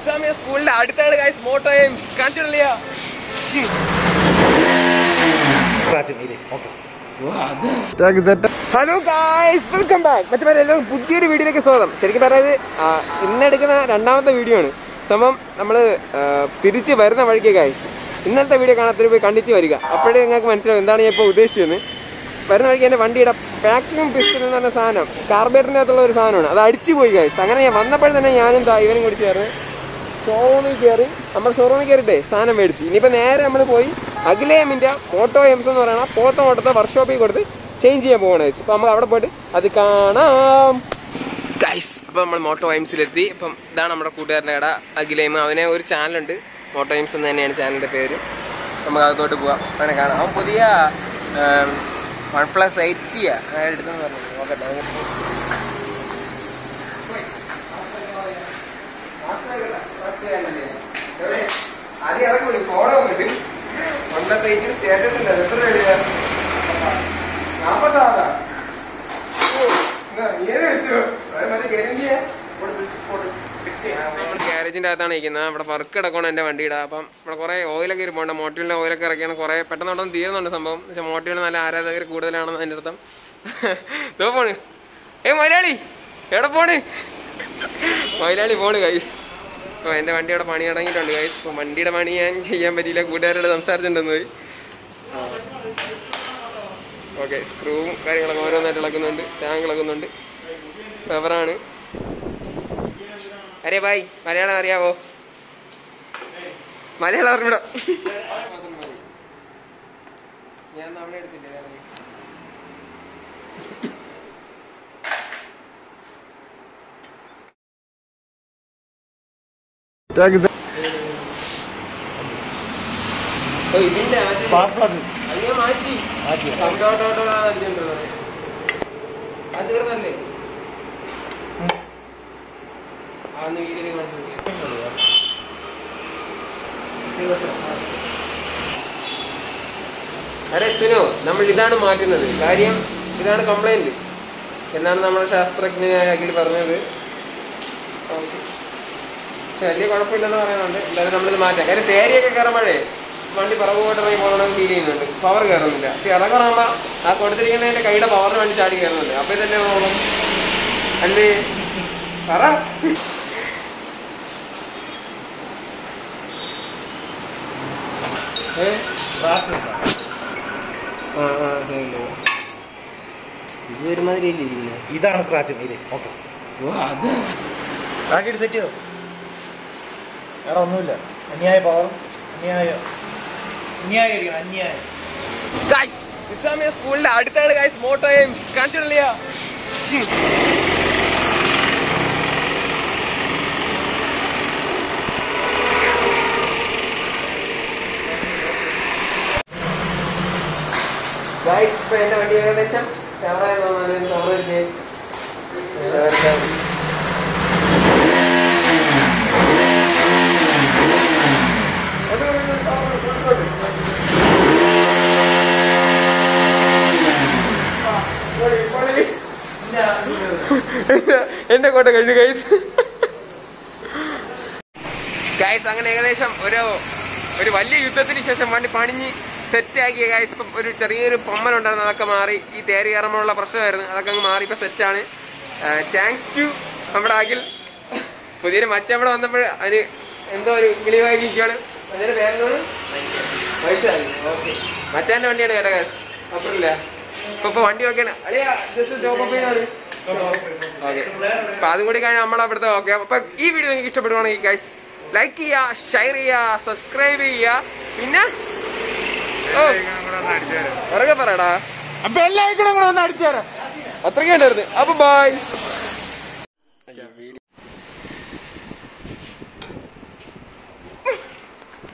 ഇസ്ലാമിയ സ്കൂളിന്റെ അടുത്താണ് ഗൈസ് മോട്ടോ എയിംസ് കാണിച്ചിട്ടില്ല ഹലോ ഗായ്സ് വെൽക്കം ബാക്ക് മറ്റേ എല്ലാവരും പുതിയൊരു വീഡിയോയിലേക്ക് സ്വാഗതം ശരിക്കും പറയുന്നത് ആ, ഇന്ന് എടുക്കുന്ന രണ്ടാമത്തെ വീഡിയോ ആണ് സംഭവം നമ്മൾ തിരിച്ച് വരുന്ന വഴിക്ക് ഗായ്സ് ഇന്നലത്തെ വീഡിയോ കാണാത്തൊരു പോയി കണ്ടിട്ട് വരിക അപ്പോഴേ നിങ്ങൾക്ക് മനസ്സിലാവും എന്താണ് ഞാൻ ഇപ്പോൾ ഉദ്ദേശിച്ചത് വരുന്ന വഴിക്ക് എൻ്റെ വണ്ടിയുടെ പാക്കിംഗ് പിസ്റ്റൽ എന്ന് പറഞ്ഞ സാധനം കാർബേറ്ററിനകത്തുള്ള ഒരു സാധനമാണ് അത് അടിച്ചു പോയി ഗായ്സ് അങ്ങനെ ഞാൻ വന്നപ്പോഴും തന്നെ ഞാനും ദാ ഇവനും കൂടി ചേർന്ന് ഷോറൂമിൽ കയറി നമ്മൾ ഷോറൂമിൽ കയറിയിട്ടേ സാധനം മേടിച്ച് ഇനിയിപ്പോൾ നേരെ നമ്മൾ പോയി അഖിലേമിൻ്റെ മോട്ടോ എംസ് എന്ന് പറയുന്ന പോത്ത ഓട്ടത്തെ വർക്ക്ഷോപ്പിൽ കൊടുത്ത് ചേഞ്ച് ചെയ്യാൻ പോകണേ അപ്പോൾ നമുക്ക് അവിടെ പോയിട്ട് അത് കാണാം ഗൈസ് അപ്പോൾ നമ്മൾ മോട്ടോ എംസിലെത്തി ഇപ്പം ഇതാണ് നമ്മുടെ കൂട്ടുകാരൻ്റെ കട അഖിലേം അവനെ ഒരു ചാനലുണ്ട് മോട്ടോ എംസ് എന്ന് തന്നെയാണ് ചാനലിൻ്റെ പേര് നമുക്ക് അകത്തോട്ട് പോവാം അവനെ കാണാം അവൻ പുതിയ വൺ പ്ലസ് എയ്റ്റിയാ അങ്ങനെ എടുത്തെന്ന് പറഞ്ഞു നോക്കട്ടെ ആദ്യം ഇറക്കി വിടും ഫോളോ വന്നിട്ട് വൺ പ്ലസ് എയ്റ്റിന് സ്റ്റാറ്റസ് ഉണ്ട് എത്ര രൂപയാ നാപ്പത്താറാ ഗ്യാരേജിന്റെ അകത്താണ് ഇരിക്കുന്നത് ഇവിടെ വർക്ക് കിടക്കണം എന്റെ വണ്ടിയുടെ അപ്പം ഇവിടെ കുറെ ഓയിലൊക്കെ ഇരിപ്പുണ്ട് മോട്ടിലിന്റെ ഓയിലൊക്കെ ഇറക്കിയാണ് കുറെ പെട്ടെന്ന് പെട്ടെന്ന് തീരുന്നുണ്ട് സംഭവം പക്ഷെ മോട്ടിലിന് നല്ല ആരാധകർ കൂടുതലാണെന്ന് അതിന്റെ അർത്ഥം ഇതോ പോണ് ഏ മലയാളി എവിടെ പോണ് മലയാളി പോണ് ഗൈസ് അപ്പൊ എന്റെ വണ്ടി അവിടെ പണി തുടങ്ങിയിട്ടുണ്ട് ഗൈസ് അപ്പൊ വണ്ടിയുടെ പണി ഞാൻ ചെയ്യാൻ പറ്റിയില്ല കൂട്ടുകാരോട് സംസാരിച്ചിട്ടുണ്ടെന്ന് പോയി ഓക്കെ സ്ക്രൂവും കാര്യങ്ങളൊക്കെ ഓരോന്നായിട്ട് ഇളക്കുന്നുണ്ട് ടാങ്ക് ഇളക്കുന്നുണ്ട് റബ്ബറാണ് അരേ ബായ് മലയാളം അറിയാവോ മലയാളം അറിഞ്ഞൂടാ ഞാൻ നമ്മളെ എടുത്തില്ലേ വേറെ. ഓ, ഇതിന്റെ മറ്റേ- അയ്യോ മാറ്റി കണ്ടോട്ടോട്ടോടാ അടിച്ചോണ്ടിരുന്നത്. അത് തീർന്നല്ലേ ആ ഒന്ന് വീഡിയോ അരെ സുനു നമ്മൾ ഇതാണ് മാറ്റുന്നത് കാര്യം ഇതാണ് കംപ്ലൈന്റ് എന്നാണ് നമ്മുടെ ശാസ്ത്രജ്ഞനായ അഖിൽ പറഞ്ഞത് ഓക്കെ പക്ഷെ വലിയ കുഴപ്പമില്ലെന്ന് പറയുന്നുണ്ട് എന്തായാലും നമ്മളിത് മാറ്റാം കാര്യം തേരിയൊക്കെ കയറുമ്പോഴേ വണ്ടി പിറകോട്ട് ഇറങ്ങി പോകണമെന്ന് ഫീൽ ചെയ്യുന്നുണ്ട് പവർ കയറുന്നില്ല പക്ഷെ ഇറങ്ങുമ്പോ ആ കൊടുത്തിരിക്കുന്നതിന്റെ കൈയുടെ പവറിന് വേണ്ടി ചാടി കയറുന്നുണ്ട് അപ്പൊ ഇതല്ലേ പ്രോബ്ലം അല്ലേ പറ ഏ? ആ, ആ, ശരി. ഇത് ഒരുമാതിരി ഇരിക്കുന്നത് ഇതാണ് സ്ക്രാച്ച് മീര് ഓക്കെ ഓ അത് ആക്കിയിട്ട് സെറ്റ് ചെയ്തോ വേറെ ഒന്നുമില്ല അന്യായ പവർ അന്യായ അന്യായീകരിക്കണം അന്യായം ഗൈസ് ഇസ്ലാമിയ സ്കൂളിന്റെ അടുത്താണ് ഗൈസ് മോട്ടോ എയിംസ് കാണിച്ചിട്ടില്ല ഗൈസ് ഇപ്പൊ എന്റെ വണ്ടി ഏകദേശം ക്യാമറ കവറേജ് എന്റെ കോട്ട കഴിഞ്ഞു ഗൈസ് ഗൈസ് അങ്ങനെ ഏകദേശം ഒരു ഒരു വലിയ യുദ്ധത്തിന് ശേഷം വണ്ടി പണിഞ്ഞ് സെറ്റാക്കിയ ഗൈസ് ഇപ്പം ഒരു ചെറിയൊരു പൊമ്മലുണ്ടായിരുന്നു അതൊക്കെ മാറി ഈ തേരി കയറുമ്പോഴുള്ള പ്രശ്നമായിരുന്നു അതൊക്കെ അങ്ങ് മാറി ഇപ്പൊ സെറ്റാണ് താങ്ക്സ് ടു നമ്മുടെ അഖിൽ പുതിയൊരു മച്ചവിടെ വന്നപ്പോൾ അതിന് എന്തോ ഒരു കിളിവായി നിൽക്കുകയാണ് അതിന്റെ പേരെന്താണ് വയസ്സായി ഓക്കെ മച്ചാന്റെ വണ്ടിയാണ് കേട്ടോ ഗൈസ് അപ്പറില്ല ഇപ്പൊ ഇപ്പൊ വണ്ടി നോക്കിയാണ് അളിയാ ജസ്റ്റ് ജോബ് ഓക്കെ അപ്പൊ അതും കൂടി കഴിഞ്ഞാൽ നമ്മൾ അവിടുത്തെ ഓക്കെ അപ്പൊ ഈ വീഡിയോ നിങ്ങൾക്ക് ഇഷ്ടപ്പെടുവാണെങ്കിൽ ഗൈസ് ലൈക്ക് ചെയ്യുക ഷെയർ ചെയ്യുക സബ്സ്ക്രൈബ് ചെയ്യുക പിന്നെ ഓ ഉറക്കെ പറയടാ അപ്പൊ എല്ലാവർക്കും കൂടെ ഒന്ന് അടിച്ചു തരാം അത്രയ്ക്ക് ഉണ്ടായിരുന്നു അപ്പൊ ബൈ